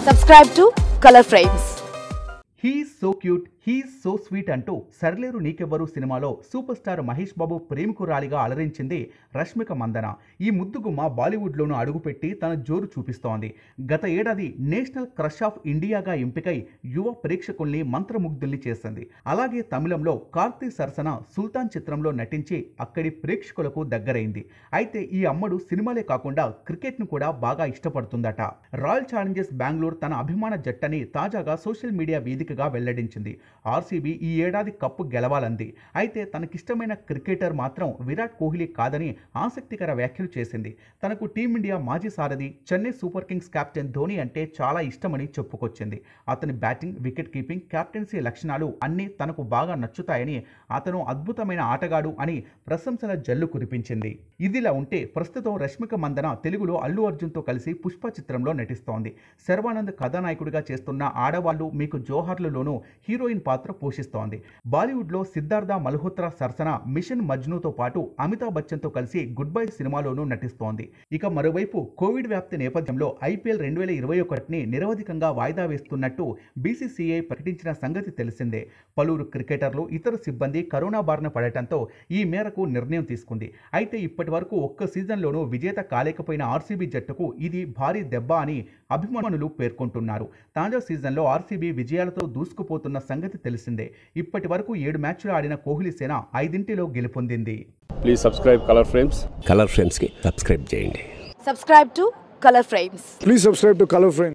Subscribe to Color Frames. He so cute he so sweet అంటూ సర్లేరు నీకెవ్వరు సినిమాలో super star Mahesh Babu ప్రేమికురాలిగా అలరించింది రష్మిక మందన ఈ ముద్దుగుమ్మ బాలీవుడ్లోనూ అడుగుపెట్టి తన జోరు చూపిస్తోంది గత ఏడాది నేషనల్ క్రష్ ఆఫ్ ఇండియాగా ఎంపికై యువ ప్రేక్షకుల్ని మంత్రముగ్ధుల్ని చేసింది అలాగే తమిళంలో కార్తీ సరసన సుల్తాన్ చిత్రంలో నటించి అక్కడి ప్రేక్షకులకు దగ్గరైంది అయితే ఈ అమ్మడు సినిమాలే కాకుండా క్రికెట్ను కూడా బాగా ఇష్టపడుతుందట రాయల్ ఛాలెంజర్స్ బెంగళూరు తన అభిమాన జట్టని తాజాగా సోషల్ మీడియా వేదికగా వెల్లడించింది ఆర్సీబీ ఈ ఏడాది కప్పు గెలవాలంది అయితే తనకిష్టమైన క్రికెటర్ మాత్రం విరాట్ కోహ్లీ కాదని ఆసక్తికర వ్యాఖ్యలు చేసింది తనకు టీమిండియా మాజీ సారథి Chennai super kings captain Dhoni అంటే చాలా ఇష్టమని చెప్పుకొచ్చింది అతని బ్యాటింగ్ వికెట్ కీపింగ్ కెప్టెన్సీ లక్షణాలు అన్నీ తనకు బాగా నచ్చుతాయని అతను అద్భుతమైన ఆటగాడు అని ప్రశంసల జల్లు కురిపించింది ఇదిలా ఉంటే ప్రస్తుతం రష్మిక మందన తెలుగులో అల్లు అర్జున్తో కలిసి పుష్ప చిత్రంలో నటిస్తోంది శర్వానంద్ కథానాయకుడిగా చేస్తున్న ఆడవాళ్ళు మీకు జోహార్లులోనూ హీరోయిన్ పాత్ర పోషిస్తోంది బాలీవుడ్లో సిద్ధార్థ మల్హోత్రా సరసన మిషన్ మజ్నుతో పాటు అమితాబ్ బచ్చన్తో కలిసి గుడ్ బై సినిమాలోనూ నటిస్తోంది ఇక మరోవైపు కోవిడ్ వ్యాప్తి నేపథ్యంలో ఐపీఎల్ రెండు వేల ఇరవై ఒకటిని నిరవధికంగా వాయిదా వేస్తున్నట్టు బీసీసీఐ ప్రకటించిన సంగతి తెలిసిందే పలువురు క్రికెటర్లు ఇతర సిబ్బంది కరోనా బారిన పడటంతో ఈ మేరకు నిర్ణయం తీసుకుంది అయితే ఇప్పటి వరకు ఒక్క సీజన్లోనూ విజేత కాలేకపోయిన ఆర్సీబీ జట్టుకు ఇది భారీ దెబ్బ అని అభిమానులు పేర్కొంటున్నారు తాజా సీజన్లో ఆర్సీబీ విజయాలతో దూసుకుపోతున్న సంగతి తెలిసిందే ఇప్పటి వరకు ఏడు మ్యాచ్లు ఆడిన కోహ్లీ సేన ఐదింటిలో గెలుపొందింది please subscribe color frames color ఫ్రేమ్స్కి సబ్స్క్రైబ్ చేయండి Subscribe to Color Frames. Please subscribe to Color Frame.